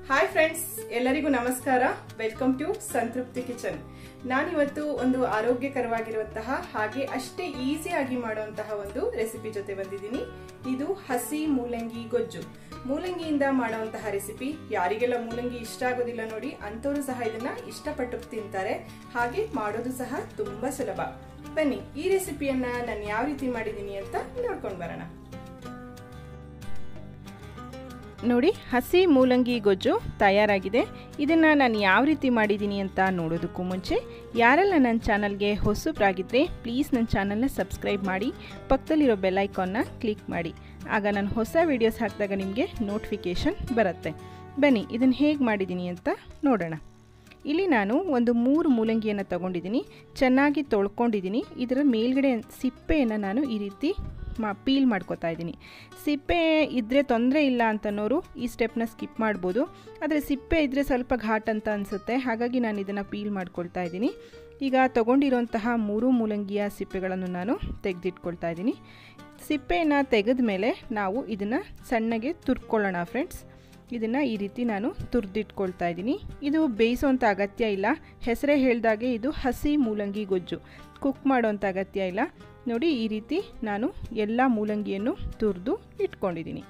hi friends ಎಲ್ಲರಿಗೂ ನಮಸ್ಕಾರ welcome to ಸಂತೃಪ್ತಿ ಕಿಚನ್ ನಾನಿವತ್ತು ಒಂದು ಆರೋಗ್ಯಕರವಾಗಿರುವಂತಹ ಹಾಗೆ ಅಷ್ಟೇ ಈಸಿಯಾಗಿ ಮಾಡುವಂತಹ ಒಂದು ರೆಸಿಪಿ ಜೊತೆ ಬಂದಿದ್ದೀನಿ ಇದು ಹಸಿ ಮೂಲಂಗಿ ಗೊಜ್ಜು ಮೂಲಂಗಿಯಿಂದ ಮಾಡುವಂತಹ ರೆಸಿಪಿ ಯಾರಿಗೆಲ್ಲ ಮೂಲಂಗಿ ಇಷ್ಟ ಆಗೋದಿಲ್ಲ ನೋಡಿ ಅಂಥವ್ರು ಸಹ ಇದನ್ನ ಇಷ್ಟಪಟ್ಟು ತಿಂತಾರೆ ಹಾಗೆ ಮಾಡೋದು ಸಹ ತುಂಬಾ ಸುಲಭ ಬನ್ನಿ ಈ ರೆಸಿಪಿಯನ್ನ ನಾನು ಯಾವ ರೀತಿ ಮಾಡಿದ್ದೀನಿ ಅಂತ ನೋಡ್ಕೊಂಡು ಬರೋಣ ನೋಡಿ ಹಸಿ ಮೂಲಂಗಿ ಗೊಜ್ಜು ತಯಾರಾಗಿದೆ ಇದನ್ನು ನಾನು ಯಾವ ರೀತಿ ಮಾಡಿದ್ದೀನಿ ಅಂತ ನೋಡೋದಕ್ಕೂ ಮುಂಚೆ ಯಾರೆಲ್ಲ ನನ್ನ ಚಾನಲ್ಗೆ ಹೊಸಬ್ರಾಗಿದ್ದರೆ ಪ್ಲೀಸ್ ನನ್ನ ಚಾನಲ್ನ ಸಬ್ಸ್ಕ್ರೈಬ್ ಮಾಡಿ ಪಕ್ಕದಲ್ಲಿರೋ ಬೆಲ್ಲೈಕಾನ್ನ ಕ್ಲಿಕ್ ಮಾಡಿ ಆಗ ನಾನು ಹೊಸ ವೀಡಿಯೋಸ್ ಹಾಕಿದಾಗ ನಿಮಗೆ ನೋಟಿಫಿಕೇಷನ್ ಬರುತ್ತೆ ಬನ್ನಿ ಇದನ್ನು ಹೇಗೆ ಮಾಡಿದ್ದೀನಿ ಅಂತ ನೋಡೋಣ ಇಲ್ಲಿ ನಾನು ಒಂದು ಮೂರು ಮೂಲಂಗಿಯನ್ನು ತಗೊಂಡಿದ್ದೀನಿ ಚೆನ್ನಾಗಿ ತೊಳ್ಕೊಂಡಿದ್ದೀನಿ ಇದರ ಮೇಲ್ಗಡೆ ಸಿಪ್ಪೆಯನ್ನು ನಾನು ಈ ರೀತಿ ಮಾ ಪೀಲ್ ಮಾಡ್ಕೋತಾ ಇದ್ದೀನಿ ಸಿಪ್ಪೆ ಇದ್ದರೆ ತೊಂದರೆ ಇಲ್ಲ ಅಂತನೋರು ಈ ಸ್ಟೆಪ್ನ ಸ್ಕಿಪ್ ಮಾಡ್ಬೋದು ಆದರೆ ಸಿಪ್ಪೆ ಇದ್ದರೆ ಸ್ವಲ್ಪ ಘಾಟ್ ಅಂತ ಅನಿಸುತ್ತೆ ಹಾಗಾಗಿ ನಾನು ಇದನ್ನು ಪೀಲ್ ಮಾಡ್ಕೊಳ್ತಾ ಇದ್ದೀನಿ ಈಗ ತೊಗೊಂಡಿರೋಂತಹ ಮೂರು ಮೂಲಂಗಿಯ ಸಿಪ್ಪೆಗಳನ್ನು ನಾನು ತೆಗೆದಿಟ್ಕೊಳ್ತಾ ಇದ್ದೀನಿ ಸಿಪ್ಪೆಯನ್ನು ತೆಗೆದ ಮೇಲೆ ನಾವು ಇದನ್ನು ಸಣ್ಣಗೆ ತುರ್ಕೊಳ್ಳೋಣ ಫ್ರೆಂಡ್ಸ್ ಇದನ್ನು ಈ ರೀತಿ ನಾನು ತುರಿದಿಟ್ಕೊಳ್ತಾ ಇದ್ದೀನಿ ಇದು ಬೇಯಿಸೋವಂಥ ಅಗತ್ಯ ಇಲ್ಲ ಹೆಸರೇ ಹೇಳ್ದಾಗೆ ಇದು ಹಸಿ ಮೂಲಂಗಿ ಗೊಜ್ಜು ಕುಕ್ ಮಾಡೋವಂಥ ಅಗತ್ಯ ಇಲ್ಲ ನೋಡಿ ಈ ರೀತಿ ನಾನು ಎಲ್ಲ ಮೂಲಂಗಿಯನ್ನು ತುರಿದು ಇಟ್ಕೊಂಡಿದ್ದೀನಿ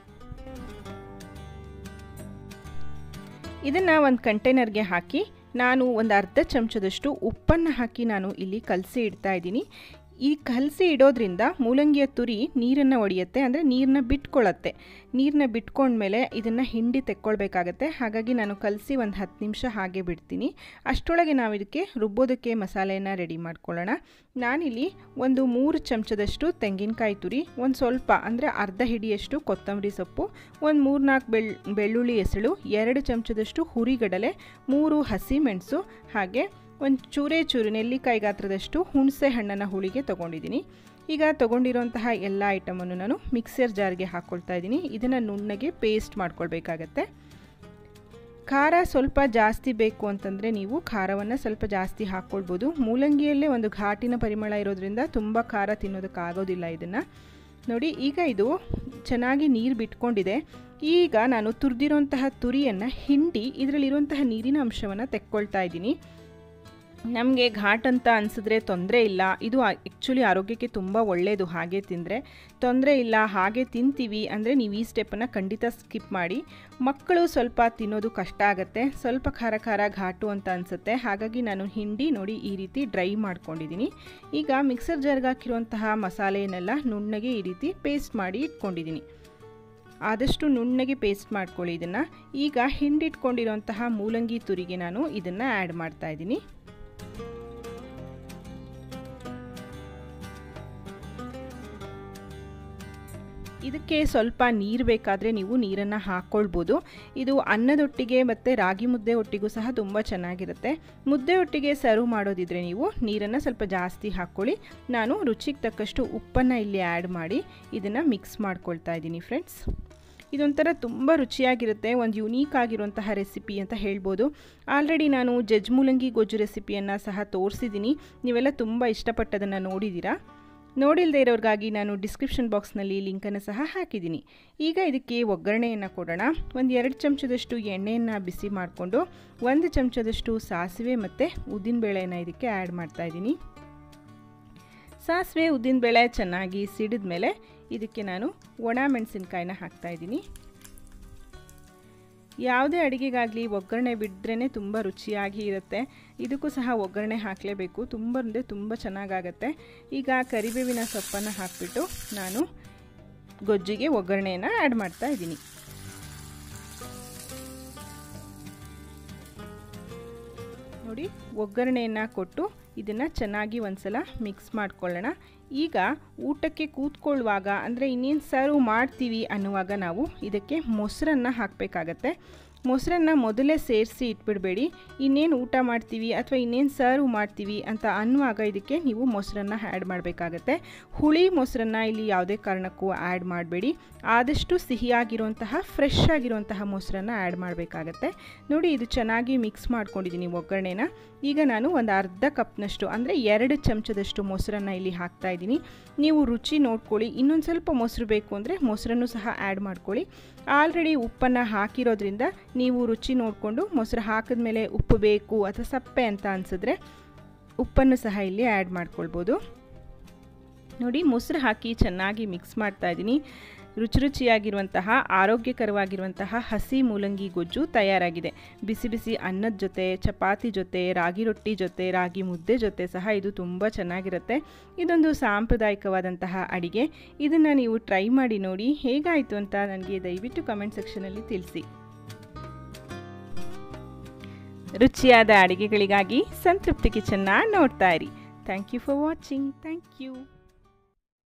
ಇದನ್ನು ಒಂದು ಕಂಟೈನರ್ಗೆ ಹಾಕಿ ನಾನು ಒಂದು ಅರ್ಧ ಚಮಚದಷ್ಟು ಉಪ್ಪನ್ನು ಹಾಕಿ ನಾನು ಇಲ್ಲಿ ಕಲಸಿ ಇಡ್ತಾ ಇದ್ದೀನಿ ಈ ಕಲಸಿ ಇಡೋದ್ರಿಂದ ಮೂಲಂಗಿಯ ತುರಿ ನೀರನ್ನು ಒಡೆಯುತ್ತೆ ಅಂದರೆ ನೀರನ್ನ ಬಿಟ್ಕೊಳ್ಳುತ್ತೆ ನೀರನ್ನ ಬಿಟ್ಕೊಂಡ್ಮೇಲೆ ಇದನ್ನು ಹಿಂಡಿ ತೆಕ್ಕೊಳ್ಬೇಕಾಗತ್ತೆ ಹಾಗಾಗಿ ನಾನು ಕಲಸಿ ಒಂದು ಹತ್ತು ನಿಮಿಷ ಹಾಗೆ ಬಿಡ್ತೀನಿ ಅಷ್ಟರೊಳಗೆ ನಾವು ಇದಕ್ಕೆ ರುಬ್ಬೋದಕ್ಕೆ ಮಸಾಲೆಯನ್ನು ರೆಡಿ ಮಾಡ್ಕೊಳ್ಳೋಣ ನಾನಿಲ್ಲಿ ಒಂದು ಮೂರು ಚಮಚದಷ್ಟು ತೆಂಗಿನಕಾಯಿ ತುರಿ ಒಂದು ಸ್ವಲ್ಪ ಅಂದರೆ ಅರ್ಧ ಹಿಡಿಯಷ್ಟು ಕೊತ್ತಂಬರಿ ಸೊಪ್ಪು ಒಂದು ಮೂರು ನಾಲ್ಕು ಬೆಳ್ ಬೆಳ್ಳುಳ್ಳಿ ಎಸಳು ಎರಡು ಚಮಚದಷ್ಟು ಹುರಿಗಡಲೆ ಮೂರು ಹಸಿ ಮೆಣಸು ಹಾಗೆ ಒಂದು ಚೂರೇ ಚೂರು ನೆಲ್ಲಿಕಾಯಿ ಗಾತ್ರದಷ್ಟು ಹುಣಸೆ ಹಣ್ಣನ್ನು ಹುಳಿಗೆ ತೊಗೊಂಡಿದ್ದೀನಿ ಈಗ ತೊಗೊಂಡಿರೋಂತಹ ಎಲ್ಲ ಐಟಮನ್ನು ನಾನು ಮಿಕ್ಸರ್ ಜಾರ್ಗೆ ಹಾಕ್ಕೊಳ್ತಾ ಇದ್ದೀನಿ ಇದನ್ನು ನುಣ್ಣಗೆ ಪೇಸ್ಟ್ ಮಾಡ್ಕೊಳ್ಬೇಕಾಗತ್ತೆ ಖಾರ ಸ್ವಲ್ಪ ಜಾಸ್ತಿ ಬೇಕು ಅಂತಂದರೆ ನೀವು ಖಾರವನ್ನು ಸ್ವಲ್ಪ ಜಾಸ್ತಿ ಹಾಕ್ಕೊಳ್ಬೋದು ಮೂಲಂಗಿಯಲ್ಲೇ ಒಂದು ಘಾಟಿನ ಪರಿಮಳ ಇರೋದ್ರಿಂದ ತುಂಬ ಖಾರ ತಿನ್ನೋದಕ್ಕಾಗೋದಿಲ್ಲ ಇದನ್ನು ನೋಡಿ ಈಗ ಇದು ಚೆನ್ನಾಗಿ ನೀರು ಬಿಟ್ಕೊಂಡಿದೆ ಈಗ ನಾನು ತುರಿದಿರೋಂತಹ ತುರಿಯನ್ನು ಹಿಂಡಿ ಇದರಲ್ಲಿರುವಂತಹ ನೀರಿನ ಅಂಶವನ್ನು ತೆಕ್ಕೊಳ್ತಾ ಇದ್ದೀನಿ ನಮಗೆ ಘಾಟ್ ಅಂತ ಅನಿಸಿದ್ರೆ ತೊಂದರೆ ಇಲ್ಲ ಇದು ಆ್ಯಕ್ಚುಲಿ ಆರೋಗ್ಯಕ್ಕೆ ತುಂಬ ಒಳ್ಳೆಯದು ಹಾಗೆ ತಿಂದರೆ ತೊಂದರೆ ಇಲ್ಲ ಹಾಗೆ ತಿಂತೀವಿ ಅಂದರೆ ನೀವು ಈ ಸ್ಟೆಪ್ಪನ್ನು ಖಂಡಿತ ಸ್ಕಿಪ್ ಮಾಡಿ ಮಕ್ಕಳು ಸ್ವಲ್ಪ ತಿನ್ನೋದು ಕಷ್ಟ ಆಗುತ್ತೆ ಸ್ವಲ್ಪ ಖಾರ ಖಾರ ಘಾಟು ಅಂತ ಅನಿಸುತ್ತೆ ಹಾಗಾಗಿ ನಾನು ಹಿಂಡಿ ನೋಡಿ ಈ ರೀತಿ ಡ್ರೈ ಮಾಡ್ಕೊಂಡಿದ್ದೀನಿ ಈಗ ಮಿಕ್ಸರ್ ಜಾರ್ಗೆ ಹಾಕಿರುವಂತಹ ಮಸಾಲೆಯನ್ನೆಲ್ಲ ನುಣ್ಣಗೆ ಈ ರೀತಿ ಪೇಸ್ಟ್ ಮಾಡಿ ಇಟ್ಕೊಂಡಿದ್ದೀನಿ ಆದಷ್ಟು ನುಣ್ಣಗೆ ಪೇಸ್ಟ್ ಮಾಡ್ಕೊಳ್ಳಿ ಇದನ್ನು ಈಗ ಹಿಂಡಿಟ್ಕೊಂಡಿರೋಂತಹ ಮೂಲಂಗಿ ತುರಿಗೆ ನಾನು ಇದನ್ನು ಆ್ಯಡ್ ಮಾಡ್ತಾ ಇದ್ದೀನಿ ಇದಕ್ಕೆ ಸ್ವಲ್ಪ ನೀರು ಬೇಕಾದರೆ ನೀವು ನೀರನ್ನು ಹಾಕ್ಕೊಳ್ಬೋದು ಇದು ಅನ್ನದೊಟ್ಟಿಗೆ ಮತ್ತು ರಾಗಿ ಮುದ್ದೆ ಒಟ್ಟಿಗೂ ಸಹ ತುಂಬ ಚೆನ್ನಾಗಿರುತ್ತೆ ಮುದ್ದೆ ಒಟ್ಟಿಗೆ ಸರ್ವ್ ಮಾಡೋದಿದ್ರೆ ನೀವು ನೀರನ್ನು ಸ್ವಲ್ಪ ಜಾಸ್ತಿ ಹಾಕ್ಕೊಳ್ಳಿ ನಾನು ರುಚಿಗೆ ತಕ್ಕಷ್ಟು ಉಪ್ಪನ್ನು ಇಲ್ಲಿ ಆ್ಯಡ್ ಮಾಡಿ ಇದನ್ನು ಮಿಕ್ಸ್ ಮಾಡ್ಕೊಳ್ತಾ ಇದ್ದೀನಿ ಫ್ರೆಂಡ್ಸ್ ಇದೊಂಥರ ತುಂಬ ರುಚಿಯಾಗಿರುತ್ತೆ ಒಂದು ಯುನೀಕ್ ಆಗಿರುವಂತಹ ರೆಸಿಪಿ ಅಂತ ಹೇಳ್ಬೋದು ಆಲ್ರೆಡಿ ನಾನು ಜಜ್ ಮೂಲಂಗಿ ಗೊಜ್ಜು ರೆಸಿಪಿಯನ್ನು ಸಹ ತೋರಿಸಿದ್ದೀನಿ ನೀವೆಲ್ಲ ತುಂಬ ಇಷ್ಟಪಟ್ಟದನ್ನು ನೋಡಿದ್ದೀರಾ ನೋಡಿಲ್ಲದೆ ಇರೋರಿಗಾಗಿ ನಾನು ಡಿಸ್ಕ್ರಿಪ್ಷನ್ ಬಾಕ್ಸ್ನಲ್ಲಿ ಲಿಂಕನ್ನು ಸಹ ಹಾಕಿದ್ದೀನಿ ಈಗ ಇದಕ್ಕೆ ಒಗ್ಗರಣೆಯನ್ನು ಕೊಡೋಣ ಒಂದು ಎರಡು ಚಮಚದಷ್ಟು ಎಣ್ಣೆಯನ್ನು ಬಿಸಿ ಮಾಡಿಕೊಂಡು ಒಂದು ಚಮಚದಷ್ಟು ಸಾಸಿವೆ ಮತ್ತು ಉದ್ದಿನಬೇಳೆಯನ್ನು ಇದಕ್ಕೆ ಆ್ಯಡ್ ಮಾಡ್ತಾಯಿದ್ದೀನಿ ಸಾಸಿವೆ ಉದ್ದಿನಬೇಳೆ ಚೆನ್ನಾಗಿ ಸಿಡಿದ ಮೇಲೆ ಇದಕ್ಕೆ ನಾನು ಒಣ ಮೆಣಸಿನ್ಕಾಯಿನ ಹಾಕ್ತಾಯಿದ್ದೀನಿ ಯಾವುದೇ ಅಡುಗೆಗಾಗಲಿ ಒಗ್ಗರಣೆ ಬಿದ್ರೇ ತುಂಬ ರುಚಿಯಾಗಿ ಇರುತ್ತೆ ಇದಕ್ಕೂ ಸಹ ಒಗ್ಗರಣೆ ಹಾಕಲೇಬೇಕು ತುಂಬ ಅಂದರೆ ತುಂಬ ಚೆನ್ನಾಗಾಗತ್ತೆ ಈಗ ಕರಿಬೇವಿನ ಸೊಪ್ಪನ್ನು ಹಾಕಿಬಿಟ್ಟು ನಾನು ಗೊಜ್ಜಿಗೆ ಒಗ್ಗರಣೆಯನ್ನು ಆ್ಯಡ್ ಮಾಡ್ತಾ ಇದ್ದೀನಿ ನೋಡಿ ಒಗ್ಗರಣೆಯನ್ನು ಕೊಟ್ಟು ಇದನ್ನು ಚೆನ್ನಾಗಿ ಒಂದ್ಸಲ ಮಿಕ್ಸ್ ಮಾಡ್ಕೊಳ್ಳೋಣ ಈಗ ಊಟಕ್ಕೆ ಕೂತ್ಕೊಳ್ಳುವಾಗ ಅಂದರೆ ಇನ್ನೇನು ಸರ್ವ್ ಮಾಡ್ತೀವಿ ಅನ್ನುವಾಗ ನಾವು ಇದಕ್ಕೆ ಮೊಸರನ್ನು ಹಾಕಬೇಕಾಗತ್ತೆ ಮೊಸರನ್ನು ಮೊದಲೇ ಸೇರಿಸಿ ಇಟ್ಬಿಡಬೇಡಿ ಇನ್ನೇನು ಊಟ ಮಾಡ್ತೀವಿ ಅಥವಾ ಇನ್ನೇನು ಸರ್ವ್ ಮಾಡ್ತೀವಿ ಅಂತ ಅನ್ನುವಾಗ ಇದಕ್ಕೆ ನೀವು ಮೊಸರನ್ನು ಆ್ಯಡ್ ಮಾಡಬೇಕಾಗತ್ತೆ ಹುಳಿ ಮೊಸರನ್ನು ಇಲ್ಲಿ ಯಾವುದೇ ಕಾರಣಕ್ಕೂ ಆ್ಯಡ್ ಮಾಡಬೇಡಿ ಆದಷ್ಟು ಸಿಹಿಯಾಗಿರುವಂತಹ ಫ್ರೆಶ್ ಆಗಿರುವಂತಹ ಮೊಸರನ್ನು ಆ್ಯಡ್ ಮಾಡಬೇಕಾಗತ್ತೆ ನೋಡಿ ಇದು ಚೆನ್ನಾಗಿ ಮಿಕ್ಸ್ ಮಾಡ್ಕೊಂಡಿದ್ದೀನಿ ಒಗ್ಗರಣೆನ ಈಗ ನಾನು ಒಂದು ಅರ್ಧ ಕಪ್ನಷ್ಟು ಅಂದರೆ ಎರಡು ಚಮಚದಷ್ಟು ಮೊಸರನ್ನು ಇಲ್ಲಿ ಹಾಕ್ತಾ ಇದ್ದೀನಿ ನೀವು ರುಚಿ ನೋಡ್ಕೊಳ್ಳಿ ಇನ್ನೊಂದು ಸ್ವಲ್ಪ ಮೊಸರು ಬೇಕು ಅಂದರೆ ಮೊಸರನ್ನು ಸಹ ಆ್ಯಡ್ ಮಾಡ್ಕೊಳ್ಳಿ ಆಲ್ರೆಡಿ ಉಪ್ಪನ್ನು ಹಾಕಿರೋದ್ರಿಂದ ನೀವು ರುಚಿ ನೋಡಿಕೊಂಡು ಮೊಸರು ಹಾಕಿದ್ಮೇಲೆ ಉಪ್ಪು ಬೇಕು ಅಥವಾ ಸಪ್ಪೆ ಅಂತ ಅನಿಸಿದ್ರೆ ಉಪ್ಪನ್ನು ಸಹ ಇಲ್ಲಿ ಆ್ಯಡ್ ಮಾಡ್ಕೊಳ್ಬೋದು ನೋಡಿ ಮೊಸರು ಹಾಕಿ ಚೆನ್ನಾಗಿ ಮಿಕ್ಸ್ ಮಾಡ್ತಾ ಇದ್ದೀನಿ ರುಚಿ ರುಚಿಯಾಗಿರುವಂತಹ ಆರೋಗ್ಯಕರವಾಗಿರುವಂತಹ ಹಸಿ ಮೂಲಂಗಿ ಗೊಜ್ಜು ತಯಾರಾಗಿದೆ ಬಿಸಿ ಬಿಸಿ ಅನ್ನದ ಜೊತೆ ಚಪಾತಿ ಜೊತೆ ರಾಗಿ ರೊಟ್ಟಿ ಜೊತೆ ರಾಗಿ ಮುದ್ದೆ ಜೊತೆ ಸಹ ಇದು ತುಂಬ ಚೆನ್ನಾಗಿರುತ್ತೆ ಇದೊಂದು ಸಾಂಪ್ರದಾಯಿಕವಾದಂತಹ ಅಡಿಗೆ ಇದನ್ನು ನೀವು ಟ್ರೈ ಮಾಡಿ ನೋಡಿ ಹೇಗಾಯಿತು ಅಂತ ನನಗೆ ದಯವಿಟ್ಟು ಕಮೆಂಟ್ ಸೆಕ್ಷನಲ್ಲಿ ತಿಳಿಸಿ ರುಚಿಯಾದ ಅಡಿಗೆಗಳಿಗಾಗಿ ಸಂತೃಪ್ತಿ ಕಿಚನ್ನ ನೋಡ್ತಾ ಇರಿ thank you for watching thank you